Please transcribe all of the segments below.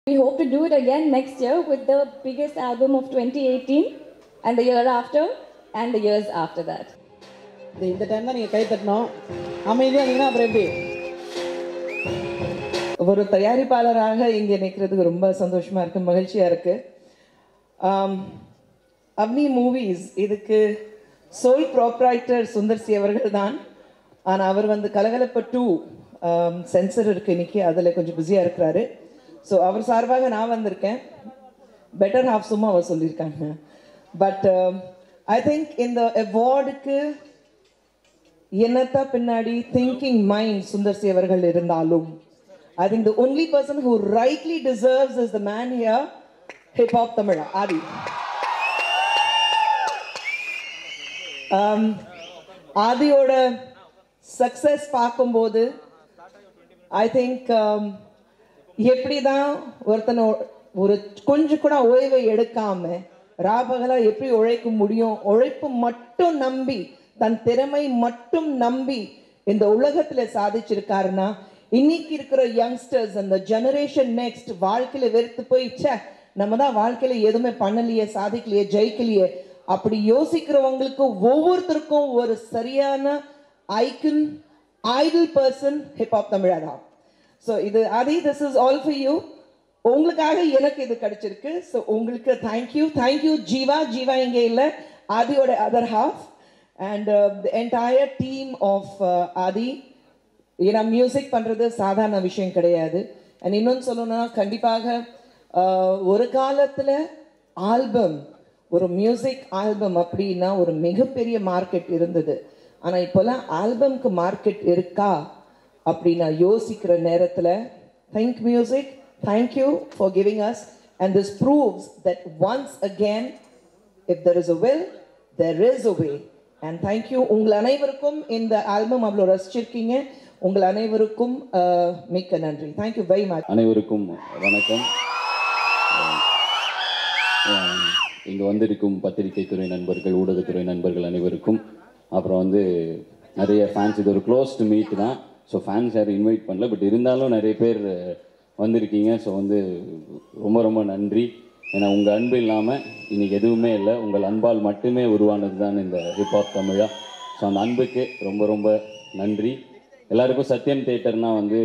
We hope to do it again next year with the biggest album of 2018 and the year after and the years after that. இது இந்த time தான் நீங்கள் கை தட்டணும் அமைதியாக இருந்தீங்கன்னா அப்புறம் எப்படி ஒரு தயாரிப்பாளராக இங்கே நிற்கிறதுக்கு ரொம்ப சந்தோஷமாக இருக்குது மகிழ்ச்சியாக இருக்குது அவ்னி மூவிஸ் இதுக்கு சோல் ப்ராப்ரைட்டர் சுந்தர் சி அவர்கள் தான் ஆனால் அவர் வந்து கலகலப்ப டூ சென்சர் இருக்கு இன்னைக்கு அதில் கொஞ்சம் பிஸியாக இருக்கிறாரு ஸோ அவர் சார்பாக நான் வந்திருக்கேன் பெட்டர் ஹாஃப் சும்மா அவர் சொல்லியிருக்காங்க பட் ஐ திங்க் இந்த அவார்டுக்கு என்னத்த பின்னாடி திங்கிங் மைண்ட் சுந்தர் சி அவர்கள் இருந்தாலும் I think the only person who rightly deserves is the man here hip hop Tamizha Aadhi Um, ஆதியோட சக்ஸஸ் பார்க்கும்போது ஐ திங்க் எப்படி தான் ஒருத்தனை ஒரு கொஞ்சம் கூட ஓய்வை எடுக்காம ராபகலா எப்படி உழைக்க முடியும் உழைப்பு மட்டும் நம்பி தன் திறமை மட்டும் நம்பி இந்த உலகத்துல சாதிச்சிருக்காருன்னா இன்னைக்கு இருக்கிற யங்ஸ்டர்ஸ் அந்த ஜெனரேஷன் நெக்ஸ்ட் வாழ்க்கையில வெறுத்து போய் ச்சே நம்ம தான் வாழ்க்கையில எதுவுமே பண்ணலையே சாதிக்கலையே ஜெயிக்கலையே அப்படி யோசிக்கிறவங்களுக்கு ஒவ்வொருத்தருக்கும் ஒரு சரியான ஐக்கன் ஐடல் பர்சன் ஹிப்ஹாப் தமிழா தான் ஸோ இது Aadhi this is all for you உங்களுக்காக எனக்கு இது கிடைச்சிருக்கு ஸோ உங்களுக்கு தேங்க்யூ தேங்க்யூ ஜீவா ஜீவா இங்கே இல்லை ஆதியோட other half and the entire team of Aadhi ஏன்னா மியூசிக் பண்ணுறது சாதாரண விஷயம் கிடையாது அண்ட் இன்னொன்று சொல்லணும்னா கண்டிப்பாக uh, ஒரு காலத்தில் ஆல்பம் ஒரு மியூசிக் ஆல்பம் அப்படின்னா ஒரு மிகப்பெரிய மார்க்கெட் இருந்தது ஆனால் இப்போல்லாம் ஆல்பம்க்கு மார்க்கெட் இருக்கா அப்படி நான் யோசிக்கிற நேரத்தில் think music thank you for giving us and this proves that once again if there is a will there is a way and thank you உங்கள் அனைவருக்கும் இந்த ஆல்பம் அவ்வளோ ரசிச்சிருக்கீங்க உங்கள் அனைவருக்கும் uh, மிக்க நன்றி தேங்க்யூ வெரி மச் அனைவருக்கும் வணக்கம் இங்கே வந்திருக்கும் பத்திரிகை துறை நண்பர்கள் ஊடகத்துறை நண்பர்கள் அனைவருக்கும் அப்புறம் வந்து நிறைய ஃபேன்ஸ் இது ஒரு க்ளோஸ் டு மீட் தான் ஸோ ஃபேன்ஸ் யாரும் இன்வைட் பண்ணல பட் இருந்தாலும் நிறைய பேர் வந்திருக்கீங்க ஸோ வந்து ரொம்ப ரொம்ப நன்றி ஏன்னா உங்கள் அன்பு இல்லாமல் இன்னைக்கு எதுவுமே இல்லை உங்கள் அன்பால் மட்டுமே உருவானது தான் இந்த ஹிப்ஹாப் தமிழா ஸோ அந்த அன்புக்கு ரொம்ப ரொம்ப நன்றி எல்லாருக்கும் சத்யம் தேட்டர்னா வந்து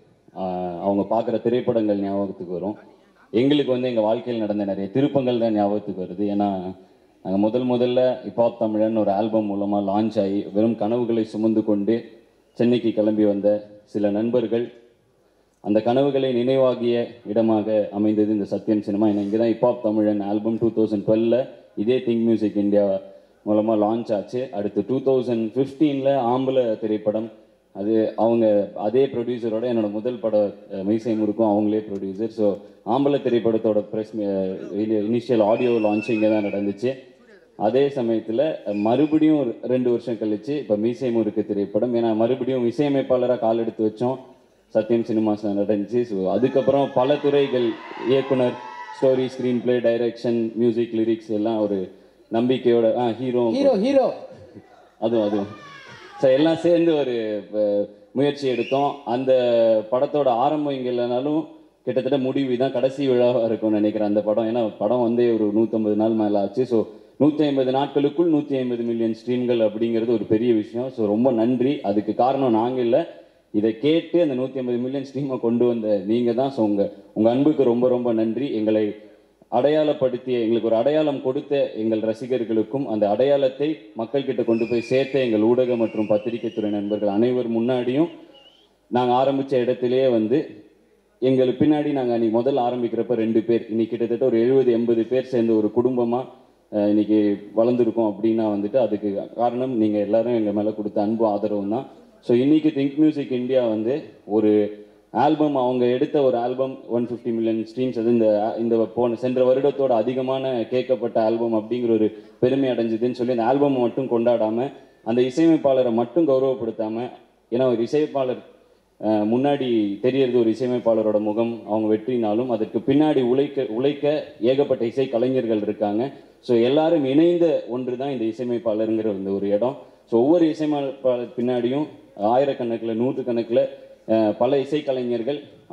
ஆஹ், அவங்க பார்க்குற திரைப்படங்கள் ஞாபகத்துக்கு வரும் எங்களுக்கு வந்து எங்கள் வாழ்க்கையில் நடந்த நிறைய திருப்பங்கள் தான் ஞாபகத்துக்கு வருது ஏன்னா நாங்கள் முதல் முதல்ல ஹிப்ஹாப் தமிழன் ஒரு ஆல்பம் மூலமாக லான்ச் ஆகி வெறும் கனவுகளை சுமந்து கொண்டு சென்னைக்கு கிளம்பி வந்த சில நண்பர்கள் அந்த கனவுகளை நினைவாகிய இடமாக அமைந்தது இந்த சத்யம் சினிமா ஏன்னா இங்கே தான் ஹிப்ஹாப் தமிழன் ஆல்பம் டூ தௌசண்ட் டுவெல்ல இதே திங்க் மியூசிக் இந்தியா மூலமாக லான்ச் ஆச்சு அடுத்து டூ தௌசண்ட் ஃபிஃப்டீனில் ஆம்பளை திரைப்படம் அது அவங்க அதே ப்ரொடியூசரோட என்னோட முதல் பட அஹ், மீசை முறுக்கும் அவங்களே ப்ரொடியூசர் ஸோ ஆம்பளை திரைப்படத்தோட ப்ரெஸ் இனிஷியல் ஆடியோ லான்ச் இங்கே தான் நடந்துச்சு அதே சமயத்தில் மறுபடியும் ஒரு ரெண்டு வருஷம் கழிச்சு இப்போ மீசை முறுக்கு திரைப்படம் ஏன்னா மறுபடியும் இசையமைப்பாளராக கால் எடுத்து வச்சோம் சத்யம் சினிமாஸ் நடந்துச்சு ஸோ அதுக்கப்புறம் பல துறைகள் இயக்குனர் story screen play direction music lyrics எல்லாம் ஒரு நம்பிக்கையோட ஆ ஹீரோ ஹீரோ ஹீரோ அதுவும் அதுவும் ஸோ எல்லாம் சேர்ந்து ஒரு அஹ், முயற்சி எடுத்தோம் அந்த படத்தோட ஆரம்பம் இங்கே இல்லைனாலும் கிட்டத்தட்ட முடிவு தான் கடைசி விழாவாக இருக்கும்னு நினைக்கிறேன் அந்த படம் ஏன்னா படம் வந்து ஒரு நூற்றம்பது நாள் மேலே ஆச்சு ஸோ நூற்றி ஐம்பது நாட்களுக்குள் நூற்றி ஐம்பது மில்லியன் ஸ்ட்ரீம்கள் அப்படிங்கிறது ஒரு பெரிய விஷயம் ஸோ ரொம்ப நன்றி அதுக்கு காரணம் நாங்கள் இல்லை இதை கேட்டு அந்த நூற்றி ஐம்பது மில்லியன் ஸ்ட்ரீமை கொண்டு வந்த நீங்கள் தான் ஸோ உங்கள் உங்கள் அன்புக்கு ரொம்ப ரொம்ப நன்றி எங்களை அடையாளப்படுத்திய எங்களுக்கு ஒரு அடையாளம் கொடுத்த எங்கள் ரசிகர்களுக்கும் அந்த அடையாளத்தை மக்கள்கிட்ட கொண்டு போய் சேர்த்த எங்கள் ஊடக மற்றும் பத்திரிகை துறை நண்பர்கள் அனைவர் முன்னாடியும் நாங்கள் ஆரம்பித்த இடத்திலேயே வந்து எங்களுக்கு பின்னாடி நாங்கள் அன்னைக்கு முதல்ல ஆரம்பிக்கிறப்ப ரெண்டு பேர் இன்னைக்கு கிட்டத்தட்ட ஒரு எழுபது எண்பது பேர் சேர்ந்த ஒரு குடும்பமாக இன்னைக்கு வளர்ந்துருக்கோம் அப்படின்னா வந்துட்டு அதுக்கு காரணம் நீங்கள் எல்லாரும் எங்கள் மேலே கொடுத்த அன்பு ஆதரவும் தான் ஸோ இன்னைக்கு திங்க் மியூசிக் இந்தியா வந்து ஒரு ஆல்பம் அவங்க எடுத்த ஒரு album one fifty million streams அது இந்த இந்த போன சென்ற வருடத்தோட அதிகமான கேட்கப்பட்ட ஆல்பம் அப்படிங்கிற ஒரு பெருமை அடைஞ்சதுன்னு சொல்லி அந்த ஆல்பம் மட்டும் கொண்டாடாம அந்த இசையமைப்பாளரை மட்டும் கௌரவப்படுத்தாம ஏன்னா ஒரு இசையமைப்பாளர் அஹ், முன்னாடி தெரியறது ஒரு இசையமைப்பாளரோட முகம் அவங்க வெற்றினாலும் அதற்கு பின்னாடி உழைக்க உழைக்க ஏகப்பட்ட இசை கலைஞர்கள் இருக்காங்க ஸோ எல்லாரும் இணைந்த ஒன்று தான் இந்த இசையமைப்பாளருங்கிற இந்த ஒரு இடம் ஸோ ஒவ்வொரு இசையமைப்பாளர் பின்னாடியும் ஆயிரக்கணக்கில் நூற்றுக்கணக்கில் அஹ், பல இசைக்கலைஞர்கள்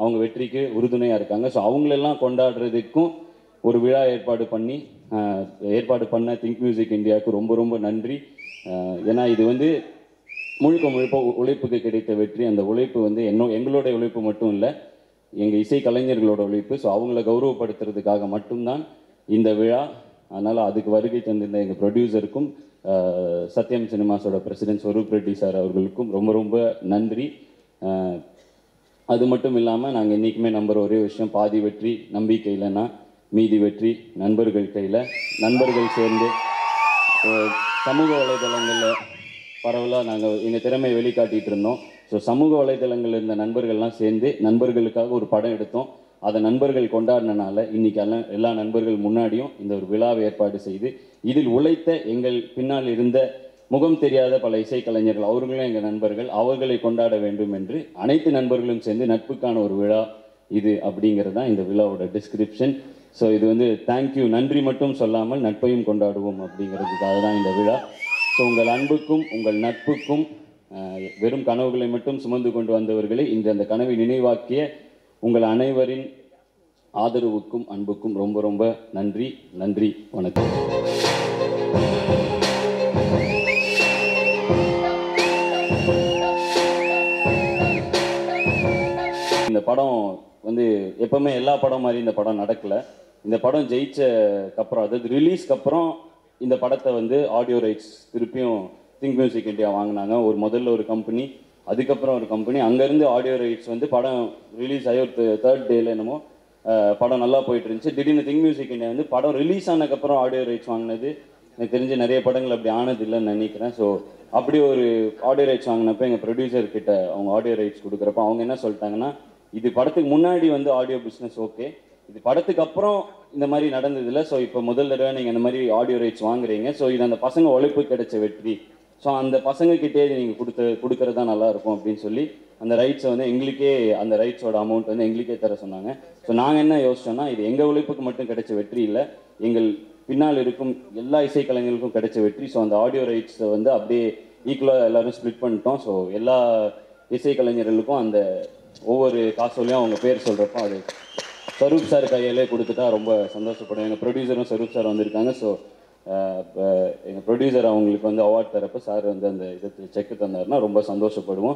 அவங்க வெற்றிக்கு உறுதுணையாக இருக்காங்க ஸோ அவங்களெல்லாம் கொண்டாடுறதுக்கும் ஒரு விழா ஏற்பாடு பண்ணி ஆஹ், ஏற்பாடு பண்ண திங்க் மியூசிக் இந்தியாவுக்கு ரொம்ப ரொம்ப நன்றி ஆஹ், ஏன்னா இது வந்து முழுக்க முழுக்க உ- உழைப்புக்கு கிடைத்த வெற்றி அந்த உழைப்பு வந்து என்னோ எங்களுடைய உழைப்பு மட்டும் இல்லை எங்கள் இசை கலைஞர்களோட உழைப்பு ஸோ அவங்கள கௌரவப்படுத்துறதுக்காக மட்டும்தான் இந்த விழா அதனால் அதுக்கு வருகை தந்திருந்த எங்கள் ப்ரொடியூசருக்கும் சத்யம் சினிமாஸோட பிரசிடென்ட் ஸ்வரூப் ரெட்டி சார் அவர்களுக்கும் ரொம்ப ரொம்ப நன்றி ஆஹ், அது மட்டும் இல்லாமல் நாங்கள் என்றைக்குமே நம்புற ஒரே விஷயம் பாதி வெற்றி நம்பிக்கை இல்லைன்னா மீதி வெற்றி நண்பர்கள் கையில் நண்பர்கள் சேர்ந்து அஹ், சமூக வலைதளங்களில் பரவலாக நாங்கள் எங்கள் திறமையை வெளிக்காட்டிட்டு இருந்தோம் ஸோ சமூக வலைதளங்களில் இருந்த நண்பர்கள்லாம் சேர்ந்து நண்பர்களுக்காக ஒரு படம் எடுத்தோம் அதை நண்பர்கள் கொண்டாடினனால இன்னைக்கு எல்லாம் எல்லா நண்பர்கள் முன்னாடியும் இந்த ஒரு விழாவை ஏற்பாடு செய்து இதில் உழைத்த எங்கள் பின்னால் இருந்த முகம் தெரியாத பல இசைக்கலைஞர்கள் அவர்களும் எங்கள் நண்பர்கள் அவர்களை கொண்டாட வேண்டும் என்று அனைத்து நண்பர்களும் சேர்ந்து நட்புக்கான ஒரு விழா இது அப்படிங்கிறது தான் இந்த விழாவோட டிஸ்கிரிப்ஷன் ஸோ இது வந்து தேங்க்யூ நன்றி மட்டும் சொல்லாமல் நட்பையும் கொண்டாடுவோம் அப்படிங்கிறதுக்காக தான் இந்த விழா ஸோ உங்கள் அன்புக்கும் உங்கள் நட்புக்கும் அஹ், வெறும் கனவுகளை மட்டும் சுமந்து கொண்டு வந்தவர்களை இன்று அந்த கனவை நினைவாக்கிய உங்கள் அனைவரின் ஆதரவுக்கும் அன்புக்கும் ரொம்ப ரொம்ப நன்றி நன்றி வணக்கம் இந்த படம் வந்து எப்பவுமே எல்லா படம் மாதிரி இந்த படம் நடக்கல இந்த படம் ஜெயிச்சக்கப்புறம் அதாவது ரிலீஸ்க்கு அப்புறம் இந்த படத்தை வந்து ஆடியோ ரைட்ஸ் திருப்பியும் திங்க் மியூசிக் இந்தியா வாங்கினாங்க ஒரு முதல்ல ஒரு கம்பெனி அதுக்கப்புறம் ஒரு கம்பெனி அங்கேருந்து ஆடியோ ரைட்ஸ் வந்து படம் ரிலீஸ் ஆகி ஒரு தேர்ட் டேல என்னமோ அஹ், படம் நல்லா போயிட்டு இருந்துச்சு திடீர்னு திங்க் மியூசிக் இந்தியா வந்து படம் ரிலீஸ் ஆனதுக்கப்புறம் ஆடியோ ரைட்ஸ் வாங்கினது எனக்கு தெரிஞ்சு நிறைய படங்கள் அப்படி ஆனது இல்லைன்னு நினைக்கிறேன் ஸோ அப்படி ஒரு ஆடியோ ரைட்ஸ் வாங்கினப்ப எங்கள் ப்ரொடியூசர் கிட்ட அவங்க ஆடியோ ரைட்ஸ் கொடுக்குறப்ப அவங்க என்ன சொல்லிட்டாங்கன்னா இது படத்துக்கு முன்னாடி வந்து ஆடியோ பிஸ்னஸ் ஓகே இது படத்துக்கு அப்புறம் இந்த மாதிரி நடந்ததில்ல ஸோ இப்போ முதல் தடவை நீங்கள் இந்த மாதிரி ஆடியோ ரைட்ஸ் வாங்குறீங்க ஸோ இது அந்த பசங்க உழைப்பு கிடைச்ச வெற்றி ஸோ அந்த பசங்க கிட்டே நீங்கள் கொடுத்து கொடுக்கறது தான் நல்லா இருக்கும் அப்படின்னு சொல்லி அந்த ரைட்ஸை வந்து எங்களுக்கே அந்த ரைட்ஸோட அமௌண்ட் வந்து எங்களுக்கே தர சொன்னாங்க ஸோ நாங்கள் என்ன யோசிச்சோம்னா இது எங்கள் உழைப்புக்கு மட்டும் கிடைச்ச வெற்றி இல்லை எங்கள் பின்னால் இருக்கும் எல்லா இசைக்கலைஞர்களுக்கும் கிடைச்ச வெற்றி ஸோ அந்த ஆடியோ ரைட்ஸை வந்து அப்படியே ஈக்குவலாக எல்லாரும் ஸ்ப்ளிட் பண்ணிட்டோம் ஸோ எல்லா இசைக்கலைஞர்களுக்கும் அந்த ஒவ்வொரு காசோலையும் அவங்க பேர் சொல்கிறப்போ அது ஸ்வரூப் சார் கையிலே கொடுத்துட்டா ரொம்ப சந்தோஷப்படுவேன் எங்கள் ப்ரொடியூசரும் ஸ்வரூப் சார் வந்திருக்காங்க ஸோ எங்கள் ப்ரொடியூசர் அவங்களுக்கு வந்து அவார்ட் தரப்போ சார் வந்து அந்த இது செக் தந்தாருன்னா ரொம்ப சந்தோஷப்படுவோம்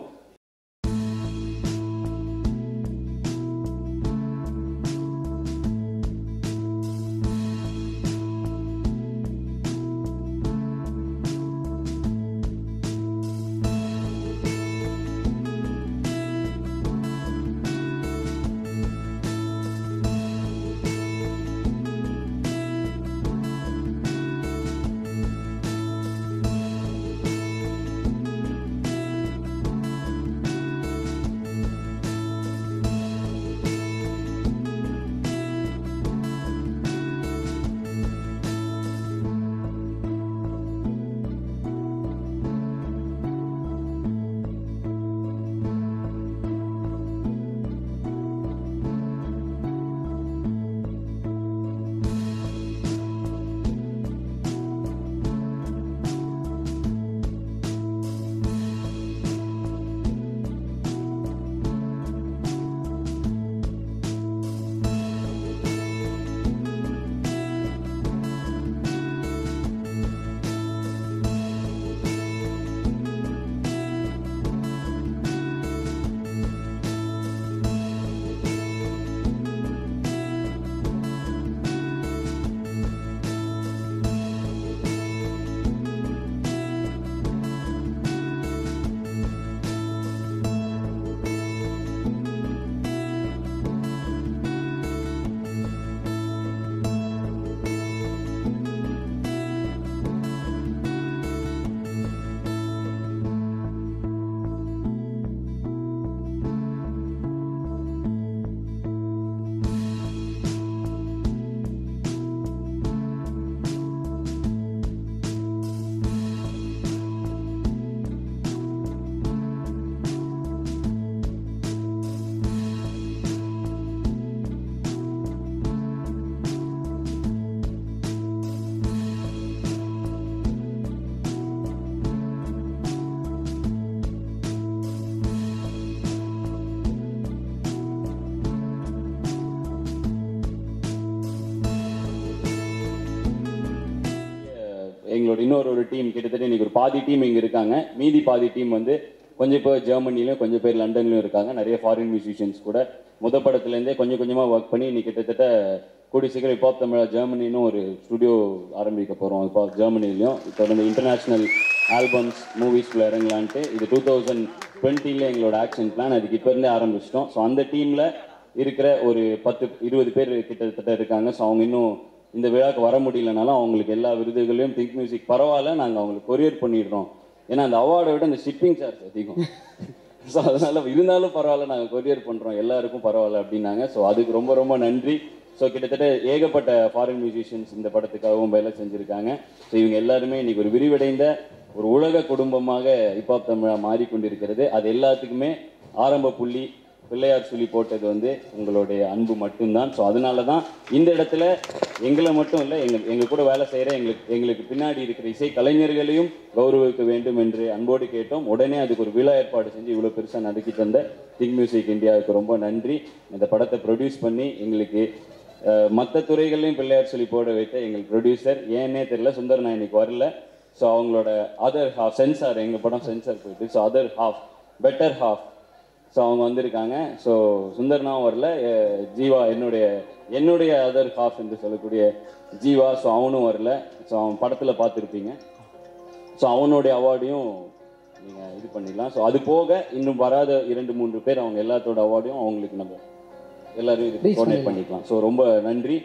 எங்களோட இன்னொரு ஒரு டீம் கிட்டத்தட்ட இன்னைக்கு ஒரு பாதி டீம் இங்கே இருக்காங்க மீதி பாதி டீம் வந்து கொஞ்சம் பேர் ஜெர்மனிலையும் கொஞ்சம் பேர் லண்டன்லையும் இருக்காங்க நிறைய ஃபாரின் மியூசிஷியன்ஸ் கூட முத படத்துலேருந்தே கொஞ்சம் கொஞ்சமாக ஒர்க் பண்ணி இன்னைக்கு கிட்டத்தட்ட கூடி சீக்கிரம் இப்போ தமிழா ஜெர்மனின்னு ஒரு ஸ்டுடியோ ஆரம்பிக்க போகிறோம் இப்போ ஜெர்மனிலையும் இப்போ வந்து இன்டர்நேஷ்னல் ஆல்பம்ஸ் மூவிஸ்குள்ள இறங்கலான்ட்டு இது டூ தௌசண்ட் டுவெண்ட்டியில் எங்களோட ஆக்ஷன் பிளான் அதுக்கு இப்போ இருந்தே ஆரம்பிச்சிட்டோம் ஸோ அந்த டீமில் இருக்கிற ஒரு பத்து இருபது பேர் கிட்டத்தட்ட இருக்காங்க ஸோ அவங்க இன்னும் இந்த விழாக்கு வர முடியலனாலும் அவங்களுக்கு எல்லா விருதுகளையும் திங்க் மியூசிக் பரவாயில்ல நாங்கள் அவங்களுக்கு கொரியர் பண்ணிடுறோம் ஏன்னா அந்த அவார்டை விட இந்த ஷிப்பிங் சார்ஜ் அதிகம் ஸோ அதனால இருந்தாலும் பரவாயில்ல நாங்கள் கொரியர் பண்ணுறோம் எல்லாருக்கும் பரவாயில்ல அப்படின்னாங்க ஸோ அதுக்கு ரொம்ப ரொம்ப நன்றி ஸோ கிட்டத்தட்ட ஏகப்பட்ட ஃபாரின் மியூசிஷியன்ஸ் இந்த படத்துக்காகவும் வேலை செஞ்சுருக்காங்க ஸோ இவங்க எல்லாருமே இன்னைக்கு ஒரு விரிவடைந்த ஒரு உலக குடும்பமாக ஹிப்ஹாப் தமிழா மாறிக்கொண்டிருக்கிறது அது எல்லாத்துக்குமே ஆரம்ப புள்ளி பிள்ளையார் சொல்லி போட்டது வந்து உங்களுடைய அன்பு மட்டும்தான் ஸோ அதனால தான் இந்த இடத்துல எங்களை மட்டும் இல்லை எங்கள் எங்கள் கூட வேலை செய்கிற எங்களுக்கு எங்களுக்கு பின்னாடி இருக்கிற இசை கலைஞர்களையும் கௌரவிக்க வேண்டும் என்று அன்போடு கேட்டோம் உடனே அதுக்கு ஒரு விழா ஏற்பாடு செஞ்சு இவ்வளோ பெருசாக நடத்தி தந்த திங் மியூசிக் இந்தியாவுக்கு ரொம்ப நன்றி இந்த படத்தை ப்ரொடியூஸ் பண்ணி எங்களுக்கு மற்ற துறைகள்லையும் பிள்ளையார் சொல்லி போட வைத்த எங்கள் ப்ரொடியூசர் ஏன்னே தெரியல சுந்தர் நான் இன்னைக்கு வரல ஸோ அவங்களோட அதர் ஹாஃப் சென்சார் எங்கள் படம் சென்சார் போயிட்டு so other half better half so அவங்க வந்திருக்காங்க ஸோ சுந்தர்னாவும் வரல அஹ் ஜீவா என்னுடைய என்னுடைய அதர் ஹாஃப் என்று சொல்லக்கூடிய ஜீவா ஸோ அவனும் வரல ஸோ அவன் படத்தில் பார்த்துருப்பீங்க ஸோ அவனுடைய அவார்டையும் நீங்கள் இது பண்ணிடலாம் ஸோ அது போக இன்னும் வராத இரண்டு மூன்று பேர் அவங்க எல்லாத்தோட அவார்டையும் அவங்களுக்கு நம்ம எல்லாரும் இது Please டொனேட் பண்ணிக்கலாம் ஸோ ரொம்ப நன்றி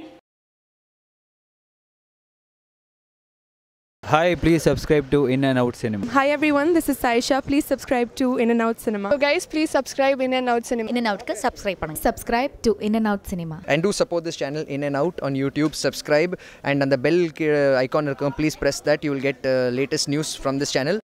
Hi, please subscribe to In and Out Cinema. Hi everyone, this is Saisha. Please subscribe to In and Out Cinema. So guys, please subscribe In and Out Cinema. In and Outக்கு subscribe பண்ணுங்க subscribe to In and Out Cinema and do support this channel in and out on youtube subscribe and on the bell uh, icon இருக்கும், please press that you will get uh, latest news from this channel